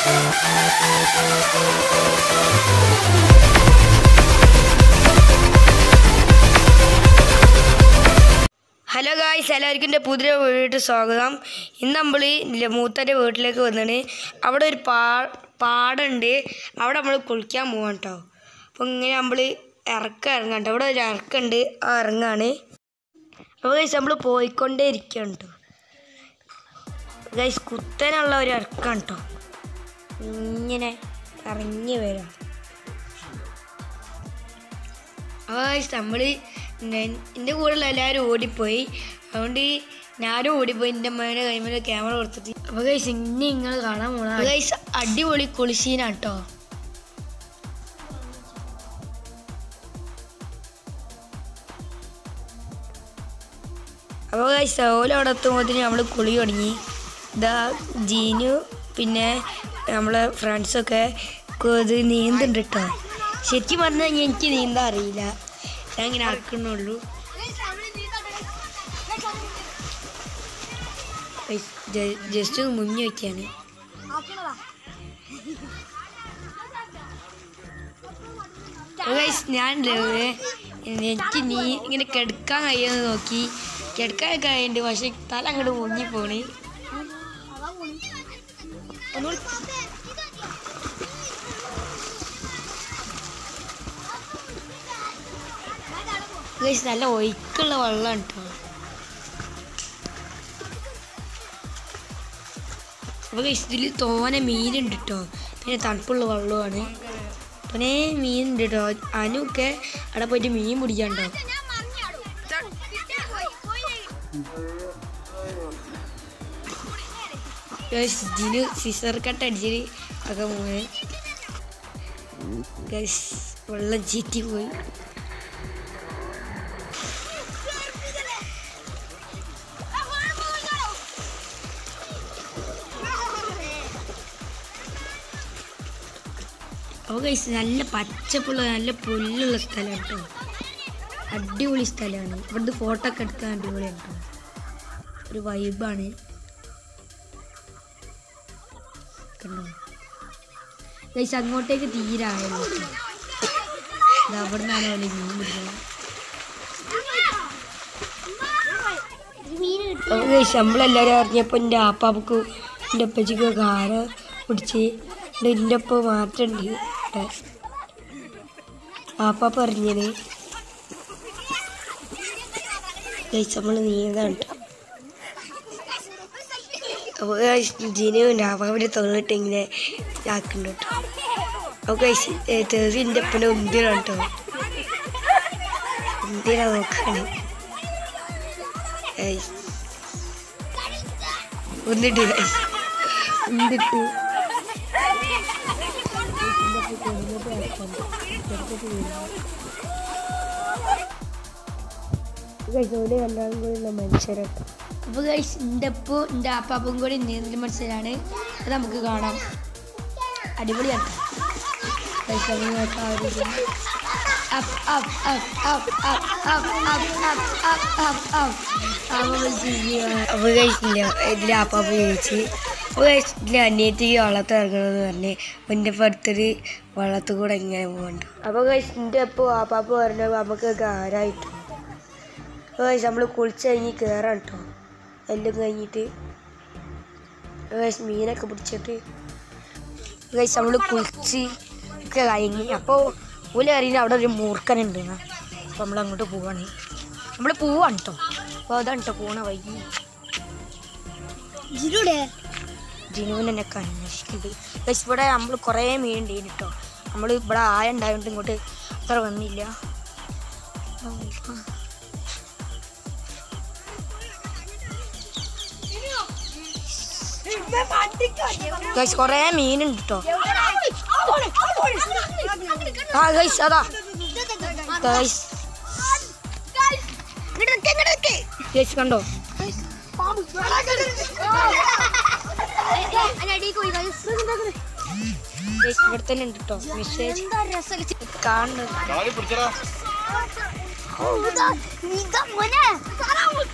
Hello guys എല്ലാവർക്കും എൻ്റെ പുതിയ വീട്ടിൽ സ്വാഗതം ഇന്ന് നമ്മൾ മൂത്തൻ്റെ വീട്ടിലേക്ക് വന്നിട്ട് അവിടെ ഒരു പാ പാടുണ്ട് അവിടെ നമ്മൾ കുളിക്കാൻ പോവാം കേട്ടോ അപ്പോൾ ഇങ്ങനെ നമ്മൾ ഇറക്കം ഇറങ്ങാം കേട്ടോ അവിടെ ഒരു ഇറക്കമുണ്ട് ആ ഇറങ്ങാണ് അപ്പോൾ ഗൈസ് നമ്മൾ പോയിക്കൊണ്ടേ ഇരിക്കുകയാണ് കേട്ടോ ഗൈസ് കുത്തനുള്ള ഒരു ഇറക്കാണ് കേട്ടോ ഇങ്ങനെ ഇറങ്ങി വരാം അപ്പോൾ ഗൈസ് നമ്മൾ എൻ്റെ കൂടെയുള്ള എല്ലാവരും ഓടിപ്പോയി അതുകൊണ്ട് ഞാനും ഓടിപ്പോയി എൻ്റെ അമ്മേൻ്റെ കൈമേലെ ക്യാമറ കൊടുത്തിട്ട് അപ്പോൾ ഗൈസ് ഇനി നിങ്ങൾ കാണാൻ പോകണം ഗൈസ് അടിപൊളി കുളിസീനാണ് കേട്ടോ അപ്പോൾ ഗൈസ് ഓല അവിടെ എത്തുമ്പോഴത്തേന് നമ്മൾ കുളി തുടങ്ങി ഇതാ ജീനു പിന്നെ നമ്മളെ ഫ്രണ്ട്സൊക്കെ ഇത് നീന്തുണ്ട് കേട്ടോ ശരിക്കും പറഞ്ഞു കഴിഞ്ഞാൽ എനിക്ക് നീന്താൻ അറിയില്ല ഞാൻ ഇങ്ങനെ ആക്കുന്നുള്ളൂ ജസ്റ്റ് മുങ്ങി വയ്ക്കാണ് ഞാൻ ഇല്ലേ, എനിക്ക് നീ ഇങ്ങനെ കിടക്കാൻ കഴിയുമെന്ന് നോക്കി കിടക്കാൻ കഴിയുന്നുണ്ട് പക്ഷെ തല അങ്ങോട്ട് മുങ്ങി പോണ് ഗൈസ് നല്ല ഒഴുക്കുള്ള വെള്ളമാണ് കേട്ടോ അപ്പോൾ ഗൈസ് ഇതിൽ തോനെ മീനുണ്ട് കേട്ടോ പിന്നെ തണുപ്പുള്ള വെള്ളമാണ് പിന്നെ മീനുണ്ട് കേട്ടോ അനുക്കെ അവിടെ പോയിട്ട് മീൻ പിടിക്കാണ്ടോ ഗൈസ് ഇതിന് സിസർ കട്ട് അടിച്ചിട്ട് ഒക്കെ പോയി ഗൈസ് വെള്ളം ചീറ്റി പോയി അപ്പോൾ ഗൈസ് നല്ല പച്ചപ്പുള്ള നല്ല പുല്ലുള്ള സ്ഥലം കേട്ടോ അടിപൊളി സ്ഥലമാണ് ഇവിടുന്ന് ഫോട്ടോ ഒക്കെ എടുക്കാൻ അടിപൊളിയാണ് കേട്ടോ ഒരു വൈബാണ് കണ്ടോ ഗൈസ് അങ്ങോട്ടേക്ക് തീരായല്ലോ ഇത് അവിടെ നിന്നാണ് പോലെ മീൻ പിടിക്കുന്നത് അപ്പോൾ ഗൈസ് നമ്മളെല്ലാവരും അറിഞ്ഞപ്പോൾ എൻ്റെ ആപ്പാപ്പക്കും എൻ്റെ അപ്പച്ചിക്കും കാര പിടിച്ച് എൻ്റെ ഒപ്പം മാത്രമുണ്ട് ആപ്പാപ്പ പറഞ്ഞത് ഗൈസ് നമ്മൾ നീന്താണ് കേട്ടോ അപ്പോൾ ജിനുവിൻ്റെ ആപ്പാപ്പിൻ്റെ തൊന്നിട്ട് ഇങ്ങനെ ആക്കുന്നുണ്ട് കേട്ടോ അപ്പോൾ ഗൈസ് തെറിൻ്റെ ഒപ്പം ഉന്തിരാണ് കേട്ടോ ഉന്തിര നോക്കാണ് ഗൈസ് ഒന്നിട്ട് ഗൈസ് ഉന്തിട്ട് ഗൈസോല് രണ്ടാളും കൂടി മത്സരം അപ്പോൾ ഗൈസ് എൻ്റെ അപ്പോൾ എൻ്റെ അപ്പാപ്പും കൂടി നീന്തൽ മത്സരമാണ് അത് നമുക്ക് കാണാം അടിപൊളിയാണ് ഗൈസ് അത് നോക്കാം ആ ഒരു ഇത്. Up, up, up, up, up, up, up, up, up, up, up. അപ്പോൾ കഴിച്ചില്ല ഇതിൽ ആപ്പാപ്പ് ചോദിച്ച് അപ്പോൾ കഴിച്ചിട്ടില്ല അനിയത്തിക്ക് വള്ളത്ത് ഇറങ്ങണമെന്ന് പറഞ്ഞ് അപ്പോൾ എൻ്റെ അടുത്തൊരു വള്ളത്തിൽ കൂടെ ഇങ്ങനെ പോകുന്നുണ്ട് അപ്പോൾ കഴിച്ചിട്ട് അപ്പോൾ ആപ്പാപ്പ് പറഞ്ഞപ്പോൾ നമുക്ക് കാരായിട്ട് അപ്പോൾ കഴിച്ച് നമ്മൾ കുളിച്ച് കഴിഞ്ഞ് കയറാം കേട്ടോ എല്ലാം കഴിഞ്ഞിട്ട് കഴിച്ച് മീനൊക്കെ പിടിച്ചിട്ട് കഴിച്ച് നമ്മൾ കുളിച്ച് ഒക്കെ കഴിഞ്ഞ് അപ്പോൾ ഓല് അറിയുന്ന അവിടെ ഒരു മൂർഖനുണ്ട് അപ്പോൾ നമ്മൾ അങ്ങോട്ട് പോവാണ് നമ്മൾ പോവാണ് കേട്ടോ അപ്പോൾ അതാണ് കേട്ടോ പോണ വൈകി ജിനുവിനെ എന്നെ അന്വേഷിക്കുന്നുണ്ട് പക്ഷെ ഇവിടെ നമ്മൾ കുറേ മീൻ ഉണ്ട് കേട്ടോ നമ്മൾ ഇവിടെ ആയ ഉണ്ടായതുകൊണ്ട് ഇങ്ങോട്ട് അത്ര വന്നില്ല ഗൈസ് കുറേ മീനുണ്ട് കേട്ടോ ആ ഗൈസ് അതാ ഗൈസ് ഗൈസ് കണ്ടോ ഗൈസ് ഇവിടെ തന്നെ ഉണ്ട് കേട്ടോ മെസ്സേജ് കാണുന്നത്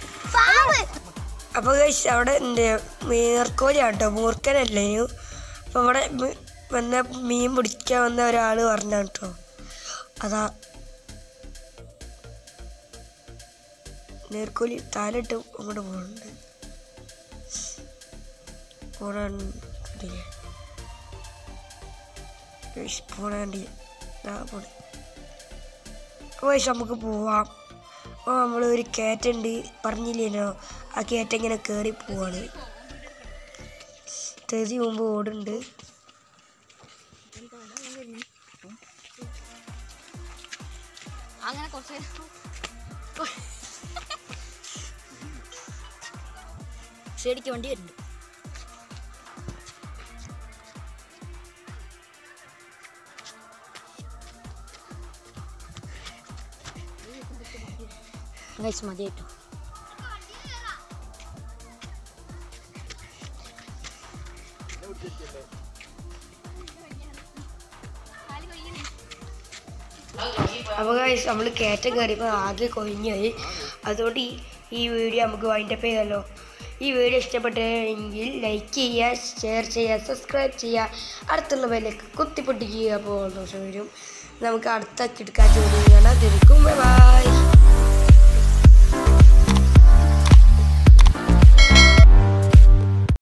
അപ്പോൾ ഗൈസ് അവിടെ എൻ്റെ മൂർക്കോലിയാണ് കേട്ടോ മൂർക്കനല്ലേനു അപ്പോൾ ഇവിടെ മി- വന്ന മീൻ പിടിക്കാൻ വന്ന ഒരാൾ പറഞ്ഞ കേട്ടോ അതാ നേർക്കോലി താലിട്ട് അങ്ങോട്ട് പോകുന്നുണ്ട് പോണ കണ്ടില്ലേ ഗൈസ്, പോണ കണ്ടില്ലേ ദാ പോണെ വയസ്സ് നമുക്ക് പോവാം അപ്പോൾ നമ്മൾ ഒരു കയറ്റുണ്ട് പറഞ്ഞില്ലേനോ ആ കയറ്റം ഇങ്ങനെ കയറി പോവാണ് തെറി മുമ്പ് ഓടുണ്ട് അങ്ങനെ കുറച്ച് ശരിക്ക് വണ്ടി വരുന്നുണ്ട് ഗൈസ് മതിയായിട്ടു അപ്പോൾ guys നമ്മൾ കയറ്റം കയറിയപ്പോൾ ആകെ കൊഴിഞ്ഞുപോയി അതുകൊണ്ട് ഈ ഈ വീഡിയോ നമുക്ക് വൈൻഡപ്പ് ചെയ്യാമല്ലോ ഈ വീഡിയോ ഇഷ്ടപ്പെട്ടെങ്കിൽ ലൈക്ക് ചെയ്യുക ഷെയർ ചെയ്യുക സബ്സ്ക്രൈബ് ചെയ്യുക അടുത്തുള്ള വിലക്ക് കുത്തിപ്പൊട്ടിക്കുക അപ്പോൾ ദോഷം വരും നമുക്ക് അടുത്ത കിടക്കാൻ ജോലി ചെയ്യണം തിരിക്കും ബൈ